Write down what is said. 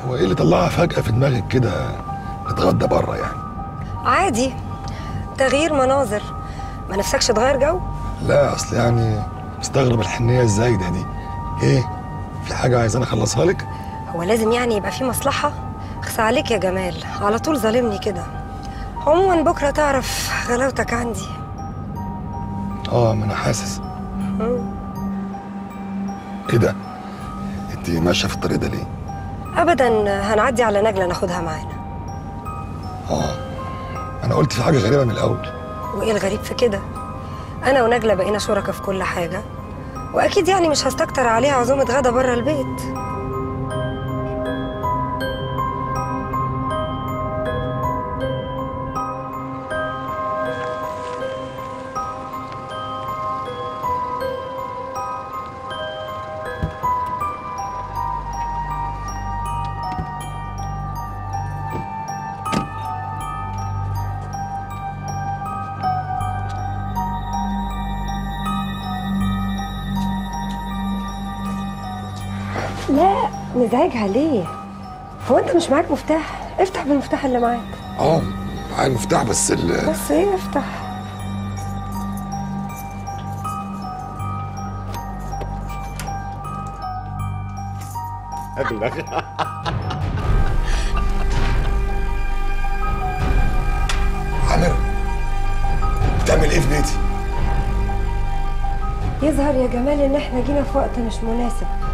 هو ايه اللي طلعها فجأة في دماغك كده نتغدى بره يعني عادي تغيير مناظر ما نفسكش تغير جو لا اصل يعني مستغرب الحنية الزايدة دي ايه في حاجة عايزاني اخلصها لك هو لازم يعني يبقى في مصلحة اخسى عليك يا جمال على طول ظالمني كده عموما بكرة تعرف غلاوتك عندي اه ما انا حاسس ايه ده انت ماشية في الطريق ده ليه ابدا هنعدي على نجلة ناخدها معانا اه انا قلت في حاجة غريبة من الاول وايه الغريب في كده انا ونجلة بقينا شركاء في كل حاجة واكيد يعني مش هستكتر عليها عزومة غدا بره البيت لا مزعجها ليه هو انت مش معاك مفتاح افتح بالمفتاح اللي معاك اه معايا المفتاح بس ال بس ايه افتح عامر بتعمل ايه في بيتي يظهر يا جمال ان احنا جينا في وقت مش مناسب